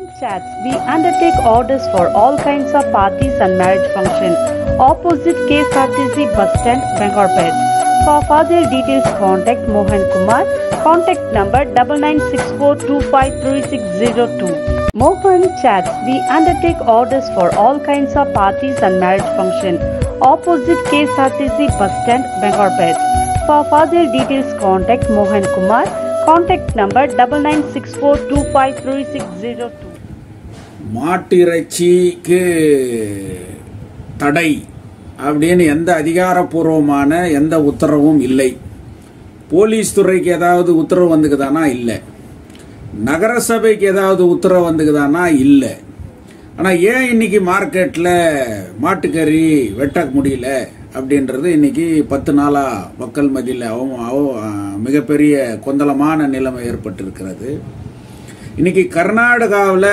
Chats. We undertake orders for all kinds of parties and marriage function. Opposite KSRTC bus stand, Bangalore. For further details, contact Mohan Kumar. Contact number double nine six four two five three six zero two. Mohan Chats. We undertake orders for all kinds of parties and marriage function. Opposite KSRTC bus stand, Bangalore. For further details, contact Mohan Kumar. Contact number double nine six four two five three six zero two. மாட்டு இறைச்சிக்கு தடை அப்படின்னு எந்த அதிகாரப்பூர்வமான எந்த உத்தரவும் இல்லை police துறைக்கு ஏதாவது உத்தரவு வந்துக்குதானா இல்லை நகரசபைக்கு ஏதாவது உத்தரவு வந்துக்குதானா இல்லை ஆனால் ஏன் இன்னைக்கு மார்க்கெட்டில் மாட்டுக்கறி வெட்ட முடியல அப்படின்றது இன்னைக்கு பத்து நாளாக மக்கள் மத்தியில் அவ- அவ- மிகப்பெரிய கொந்தளமான நிலைமை ஏற்பட்டிருக்கிறது இன்னைக்கு கர்நாடகாவில்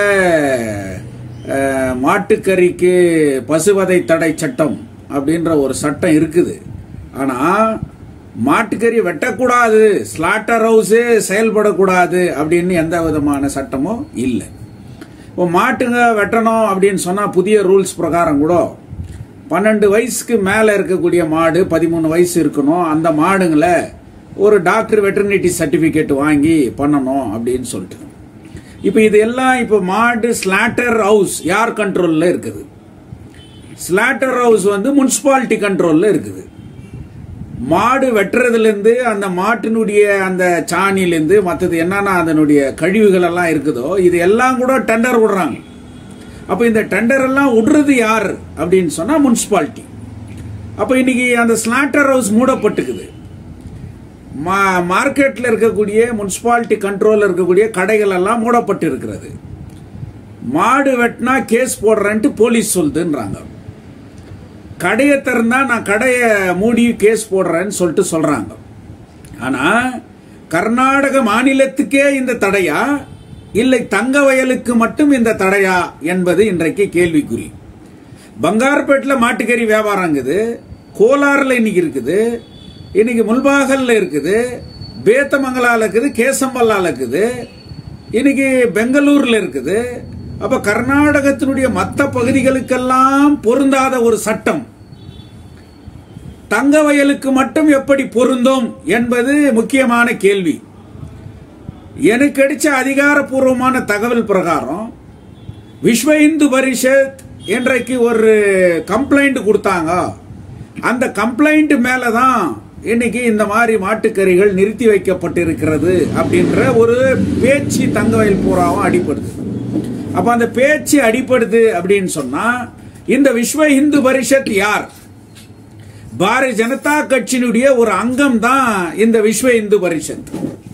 மாட்டுக்கறிக்கு பசுவதை தடை சட்டம் அப்படின்ற ஒரு சட்டம் இருக்குது ஆனால் மாட்டுக்கறி வெட்டக்கூடாது ஸ்லாட்டர் ஹவுஸே செயல்படக்கூடாது அப்படின்னு எந்த விதமான சட்டமும் இல்லை இப்போ மாட்டுங்க வெட்டணும் அப்படின்னு சொன்னால் புதிய ரூல்ஸ் பிரகாரம் கூட பன்னெண்டு வயசுக்கு மேலே இருக்கக்கூடிய மாடு பதிமூணு வயசு இருக்கணும் அந்த மாடுங்களை ஒரு டாக்டர் வெட்டர்னிட்டி சர்டிஃபிகேட் வாங்கி பண்ணணும் அப்படின்னு சொல்லிட்டு இப்போ இது எல்லாம் இப்போ மாடு ஸ்லாட்டர் ஹவுஸ் யார் கண்ட்ரோலில் இருக்குது ஸ்லாட்டர் ஹவுஸ் வந்து முனிசிபாலிட்டி கண்ட்ரோலில் இருக்குது மாடு வெட்டுறதுலேருந்து அந்த மாட்டினுடைய அந்த சாணிலேருந்து மற்றது என்னென்ன அதனுடைய கழிவுகள் எல்லாம் இருக்குதோ இது எல்லாம் கூட டெண்டர் விடுறாங்க அப்போ இந்த டெண்டர் எல்லாம் விடுறது யார் அப்படின்னு சொன்னால் முனிசிபாலிட்டி அப்போ இன்னைக்கு அந்த ஸ்லாட்டர் ஹவுஸ் மூடப்பட்டுக்குது மா மார்க்கெட்டில் இருக்கக்கூடிய முனிசிபாலிட்டி கண்ட்ரோலில் இருக்கக்கூடிய கடைகள் எல்லாம் மூடப்பட்டு இருக்கிறது மாடு வெட்டினா கேஸ் போடுறேன்ட்டு போலீஸ் சொல்லுதுன்றாங்க கடையை திறந்தா நான் கடையை மூடி கேஸ் போடுறேன்னு சொல்லிட்டு சொல்றாங்க ஆனா கர்நாடக மாநிலத்துக்கே இந்த தடையா இல்லை தங்க வயலுக்கு மட்டும் இந்த தடையா என்பது இன்றைக்கு கேள்விக்குறி பங்கார்பேட்டில் மாட்டுக்கறி வியாபாரங்குது கோலாரில் இன்னைக்கு இருக்குது இன்னைக்கு முல்பாகல்ல இருக்குது பேத்தமங்கலால இருக்குது கேசம்பல்லால இருக்குது இன்னைக்கு பெங்களூர்ல இருக்குது அப்ப கர்நாடகத்தினுடைய மற்ற பகுதிகளுக்கெல்லாம் பொருந்தாத ஒரு சட்டம் தங்க வயலுக்கு மட்டும் எப்படி பொருந்தும் என்பது முக்கியமான கேள்வி எனக்கு கிடைச்ச அதிகாரப்பூர்வமான தகவல் பிரகாரம் விஸ்வ இந்து பரிஷத் இன்றைக்கு ஒரு கம்ப்ளைண்ட் கொடுத்தாங்க அந்த கம்ப்ளைண்ட் மேல தான் இன்னைக்கு இந்த மாதிரி மாட்டுக்கறிகள் நிறுத்தி வைக்கப்பட்டிருக்கிறது அப்படின்ற ஒரு பேச்சு தங்கவயல் பூராவும் அடிப்படுது அப்ப அந்த பேச்சு அடிப்படுது அப்படின்னு சொன்னா இந்த விஸ்வ இந்து பரிஷத் யார் பாரதிய ஜனதா கட்சியினுடைய ஒரு அங்கம் தான் இந்த விஸ்வ இந்து பரிஷத்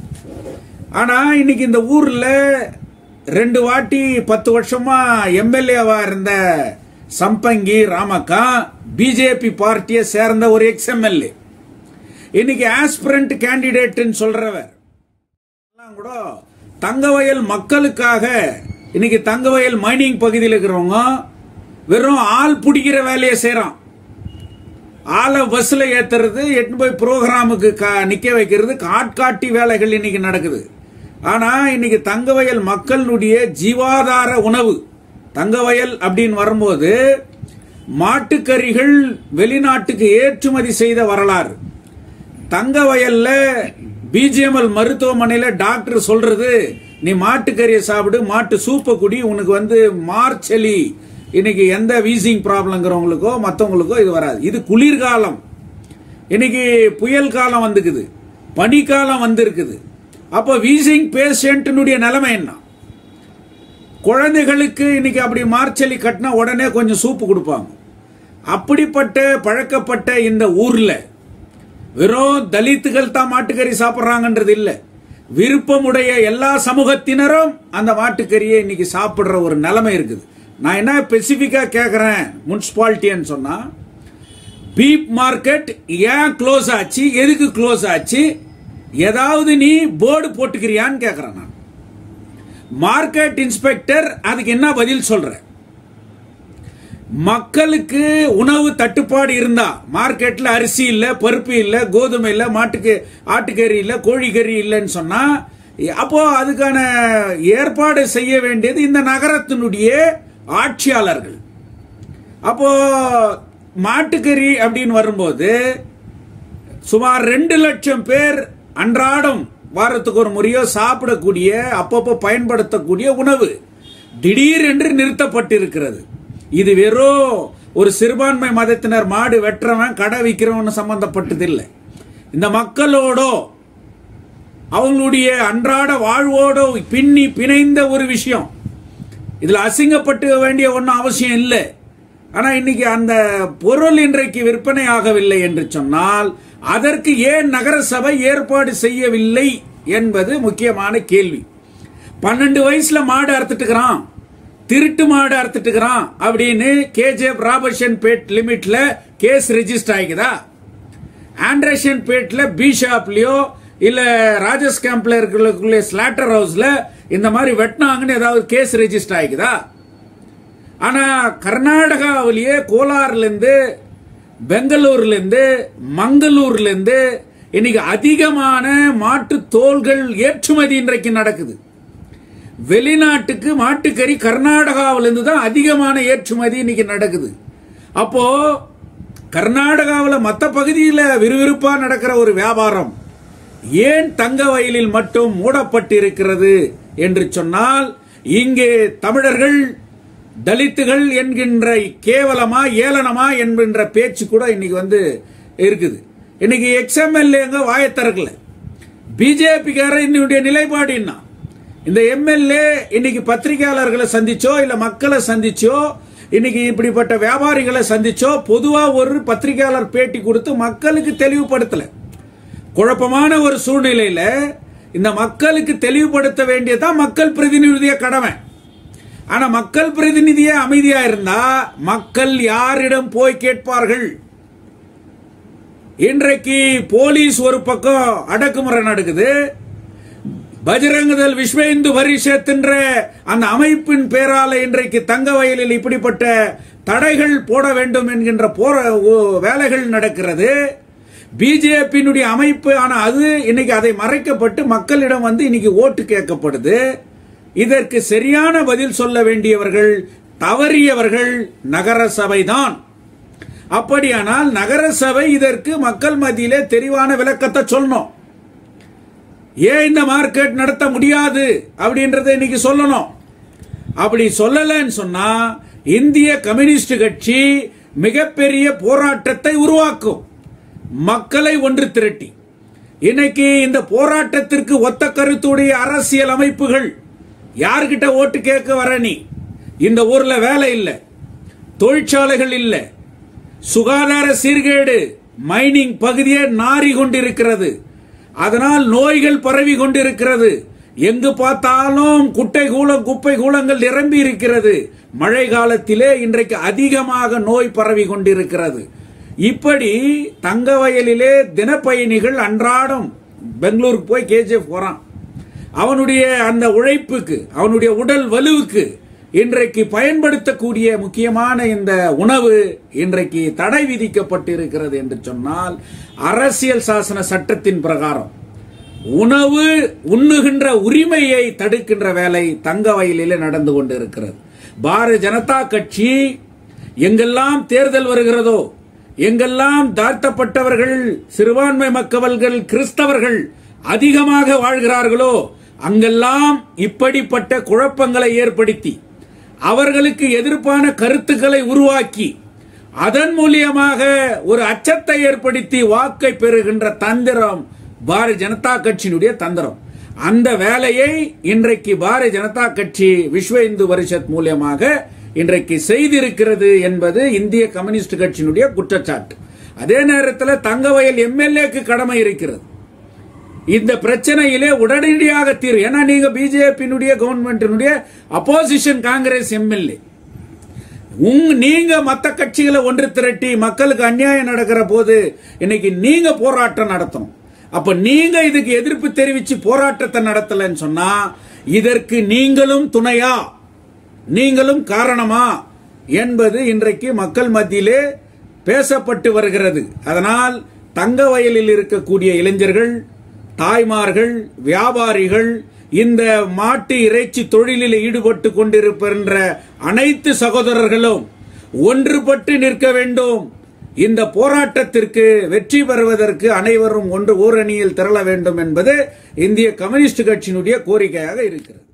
ஆனா இன்னைக்கு இந்த ஊர்ல ரெண்டு வாட்டி பத்து வருஷமா எம்எல்ஏவா இருந்த சம்பங்கி ராமக்கா பிஜேபி பார்ட்டியை சேர்ந்த ஒரு எக்ஸ் எம்எல்ஏ இன்னைக்கு ஆஸ்பிரண்ட் கேண்டிடேட்னு சொல்றவர் எல்லாம் கூட தங்கவயல் மக்களுக்காக இன்னைக்கு தங்கவயல் மைனிங் பகுதியில் இருக்கிறவங்க வெறும் ஆள் பிடிக்கிற வேலையை செய்றான் ஆளை பஸ்ல ஏத்துறது எட்டு போய் ப்ரோக்ராமுக்கு கா- நிக்க வைக்கிறது காட்காட்டி வேலைகள் இன்னைக்கு நடக்குது ஆனா இன்னைக்கு தங்கவயல் மக்களுடைய ஜீவாதார உணவு தங்கவயல் அப்படின்னு வரும்போது மாட்டுக்கறிகள் வெளிநாட்டுக்கு ஏற்றுமதி செய்த வரலாறு தங்க வயல்ல பிஜிஎம்எல் மருத்துவமனையில டாக்டர் சொல்றது நீ மாட்டுக்கறியை சாப்பிடு மாட்டு சூப்பை குடி உனக்கு வந்து மார்ச்சலி இன்னைக்கு எந்த வீசிங் ப்ராப்ளங்கிறவங்களுக்கோ மற்றவங்களுக்கோ இது வராது இது குளிர்காலம் இன்னைக்கு புயல் காலம் வந்துக்குது பனிக்காலம் வந்திருக்குது அப்போ வீசிங் பேஷண்ட்டினுடைய நிலைமை என்ன குழந்தைகளுக்கு இன்னைக்கு அப்படி மார்ச்சலி கட்டினா உடனே கொஞ்சம் சூப்பு கொடுப்பாங்க அப்படிப்பட்ட பழக்கப்பட்ட இந்த ஊர்ல வெறும் தலித்துகள் தான் மாட்டுக்கறி சாப்பிட்றாங்கன்றது இல்ல விருப்பமுடைய எல்லா சமூகத்தினரும் அந்த மாட்டுக்கறியை இன்னைக்கு சாப்பிடுற ஒரு நிலைமை இருக்குது நான் என்ன ஸ்பெசிஃபிக்கா கேட்கறேன் முனிசிபாலிட்டின்னு சொன்னா பீப் மார்க்கெட் ஏன் க்ளோஸ் ஆச்சு எதுக்கு க்ளோஸ் ஆச்சு ஏதாவது நீ போர்டு போட்டுக்கிறியான்னு கேட்கறேன் நான் மார்க்கெட் இன்ஸ்பெக்டர் அதுக்கு என்ன பதில் சொல்ற மக்களுக்கு உணவு தட்டுப்பாடு இருந்தா மார்க்கெட்ல அரிசி இல்ல பருப்பு இல்ல கோதுமை இல்ல மாட்டுக்கு ஆட்டுக்கறி இல்ல கோழிக்கறி இல்லைன்னு சொன்னா அப்போ அதுக்கான ஏற்பாடு செய்ய வேண்டியது இந்த நகரத்தினுடைய ஆட்சியாளர்கள் அப்போ மாட்டுக்கறி அப்படின்னு வரும்போது சுமார் ரெண்டு லட்சம் பேர் அன்றாடம் வாரத்துக்கு ஒரு முறையோ சாப்பிடக்கூடிய அப்பப்போ பயன்படுத்தக்கூடிய உணவு திடீர் என்று நிறுத்தப்பட்டிருக்கிறது இது வெறும் ஒரு சிறுபான்மை மதத்தினர் மாடு வெட்டுறவன் கடை விற்கிறவன் சம்பந்தப்பட்டதில்லை இந்த மக்களோடோ அவங்களுடைய அன்றாட வாழ்வோடோ பின்னி பிணைந்த ஒரு விஷயம் இதுல அசிங்கப்பட்டு வேண்டிய ஒன்றும் அவசியம் இல்லை ஆனா இன்னைக்கு அந்த பொருள் இன்றைக்கு விற்பனை ஆகவில்லை என்று சொன்னால் அதற்கு ஏன் நகரசபை ஏற்பாடு செய்யவில்லை என்பது முக்கியமான கேள்வி பன்னெண்டு வயசுல மாடு அறுத்துட்டுக்கிறான் திருட்டு மாடு அறுத்துட்டுக்கிறான் அப்படின்னு கேஜிஎஃப் ராபர்ஷன் பேட் லிமிட்ல கேஸ் ரெஜிஸ்டர் ஆகிக்குதா ஆண்ட்ரேஷன் பேட்ல பி ஷாப்லயோ இல்ல ராஜஸ் கேம்ப்ல இருக்கிற ஸ்லாட்டர் ஹவுஸ்ல இந்த மாதிரி வெட்டினாங்கன்னு ஏதாவது கேஸ் ரெஜிஸ்டர் ஆகிக்குதா ஆனா கர்நாடகாவிலேயே கோலார்ல இருந்து பெங்களூர்ல இருந்து மங்களூர்ல இருந்து இன்னைக்கு அதிகமான மாட்டு தோள்கள் ஏற்றுமதி இன்றைக்கு நடக்குது வெளிநாட்டுக்கு மாட்டுக்கறி கர்நாடகாவில இருந்து தான் அதிகமான ஏற்றுமதி இன்னைக்கு நடக்குது அப்போ கர்நாடகாவில் மற்ற பகுதியில் விறுவிறுப்பா நடக்கிற ஒரு வியாபாரம் ஏன் தங்க வயலில் மட்டும் மூடப்பட்டிருக்கிறது என்று சொன்னால் இங்கே தமிழர்கள் தலித்துகள் என்கின்ற கேவலமா ஏளனமா என்கின்ற பேச்சு கூட இன்னைக்கு வந்து இருக்குது இன்னைக்கு எக்ஸ்எம்எல்ஏங்க வாயை திறக்கல பிஜேபிக்கார என்னுடைய நிலைப்பாடு என்ன இந்த எம்எல்ஏ இன்னைக்கு பத்திரிகையாளர்களை சந்திச்சோ இல்ல மக்களை சந்திச்சோ இன்னைக்கு இப்படிப்பட்ட வியாபாரிகளை சந்திச்சோ பொதுவா ஒரு பத்திரிகையாளர் பேட்டி கொடுத்து மக்களுக்கு தெளிவுபடுத்தல குழப்பமான ஒரு சூழ்நிலையில இந்த மக்களுக்கு தெளிவுபடுத்த வேண்டியதான் மக்கள் பிரதிநிதிய கடமை ஆனா மக்கள் பிரதிநிதியே அமைதியா இருந்தா மக்கள் யாரிடம் போய் கேட்பார்கள் இன்றைக்கு போலீஸ் ஒரு பக்கம் அடக்குமுறை நடக்குது பஜ்ரங்கதல் விஸ்வ இந்து பரிஷத் என்ற அந்த அமைப்பின் பேரால இன்றைக்கு தங்க வயலில் இப்படிப்பட்ட தடைகள் போட வேண்டும் என்கின்ற போற ஓ- வேலைகள் நடக்கிறது பிஜேபியினுடைய அமைப்பு ஆனா அது இன்னைக்கு அதை மறைக்கப்பட்டு மக்களிடம் வந்து இன்னைக்கு ஓட்டு கேட்கப்படுது இதற்கு சரியான பதில் சொல்ல வேண்டியவர்கள் தவறியவர்கள் நகரசபை தான் அப்படியானால் நகரசபை இதற்கு மக்கள் மத்தியிலே தெளிவான விளக்கத்தை சொல்லணும் ஏன் இந்த மார்க்கெட் நடத்த முடியாது அப்படின்றத இன்னைக்கு சொல்லணும் அப்படி சொல்லலன்னு சொன்னா இந்திய கம்யூனிஸ்ட் கட்சி மிகப்பெரிய போராட்டத்தை உருவாக்கும் மக்களை ஒன்று திரட்டி இன்னைக்கு இந்த போராட்டத்திற்கு ஒத்த கருத்துடைய அரசியல் அமைப்புகள் யார்கிட்ட ஓட்டு கேட்க வர நீ இந்த ஊர்ல வேலை இல்லை தொழிற்சாலைகள் இல்லை சுகாதார சீர்கேடு மைனிங் பகுதியே நாறி கொண்டிருக்கிறது அதனால் நோய்கள் பரவி கொண்டிருக்கிறது எங்கு பார்த்தாலும் குட்டை கூலம் குப்பை கூலங்கள் நிரம்பி இருக்கிறது மழை காலத்திலே இன்றைக்கு அதிகமாக நோய் பரவி கொண்டிருக்கிறது இப்படி தங்க வயலிலே தினப்பயணிகள் அன்றாடம் பெங்களூருக்கு போய் கேஜிஎஃப் போறான் அவனுடைய அந்த உழைப்புக்கு அவனுடைய உடல் வலுவுக்கு இன்றைக்கு பயன்படுத்தக்கூடிய முக்கியமான இந்த உணவு இன்றைக்கு தடை விதிக்கப்பட்டிருக்கிறது என்று சொன்னால் அரசியல் சாசன சட்டத்தின் பிரகாரம் உணவு உண்ணுகின்ற உரிமையை தடுக்கின்ற வேலை தங்க வயலிலே நடந்து கொண்டிருக்கிறது பாரதிய ஜனதா கட்சி எங்கெல்லாம் தேர்தல் வருகிறதோ எங்கெல்லாம் தாழ்த்தப்பட்டவர்கள் சிறுபான்மை மக்கள்கள் கிறிஸ்தவர்கள் அதிகமாக வாழ்கிறார்களோ அங்கெல்லாம் இப்படிப்பட்ட குழப்பங்களை ஏற்படுத்தி அவர்களுக்கு எதிர்ப்பான கருத்துக்களை உருவாக்கி அதன் மூலியமாக ஒரு அச்சத்தை ஏற்படுத்தி வாக்கை பெறுகின்ற தந்திரம் பாரதிய ஜனதா கட்சியினுடைய தந்திரம் அந்த வேலையை இன்றைக்கு பாரதிய ஜனதா கட்சி விஸ்வ இந்து பரிஷத் மூலியமாக இன்றைக்கு செய்திருக்கிறது என்பது இந்திய கம்யூனிஸ்ட் கட்சியினுடைய குற்றச்சாட்டு அதே நேரத்தில் தங்கவயல் எம்எல்ஏக்கு கடமை இருக்கிறது இந்த பிரச்சனையிலே உடனடியாக தீர்வு ஏன்னா நீங்க பிஜேபியினுடைய கவர்மெண்டினுடைய அப்போசிஷன் காங்கிரஸ் எம்எல்ஏ உங் நீங்க மத்த கட்சிகளை ஒன்று திரட்டி மக்களுக்கு அநியாயம் நடக்கிற போது இன்னைக்கு நீங்க போராட்டம் நடத்தணும் அப்ப நீங்க இதுக்கு எதிர்ப்பு தெரிவிச்சு போராட்டத்தை நடத்தலன்னு சொன்னா இதற்கு நீங்களும் துணையா நீங்களும் காரணமா என்பது இன்றைக்கு மக்கள் மத்தியிலே பேசப்பட்டு வருகிறது அதனால் தங்க வயலில் இருக்கக்கூடிய இளைஞர்கள் தாய்மார்கள் வியாபாரிகள் இந்த மாட்டு இறைச்சி தொழிலில் ஈடுபட்டு கொண்டிருக்கின்ற அனைத்து சகோதரர்களும் ஒன்றுபட்டு நிற்க வேண்டும் இந்த போராட்டத்திற்கு வெற்றி பெறுவதற்கு அனைவரும் ஒன்று ஓரணியில் திரள வேண்டும் என்பது இந்திய கம்யூனிஸ்ட் கட்சியினுடைய கோரிக்கையாக இருக்கிறது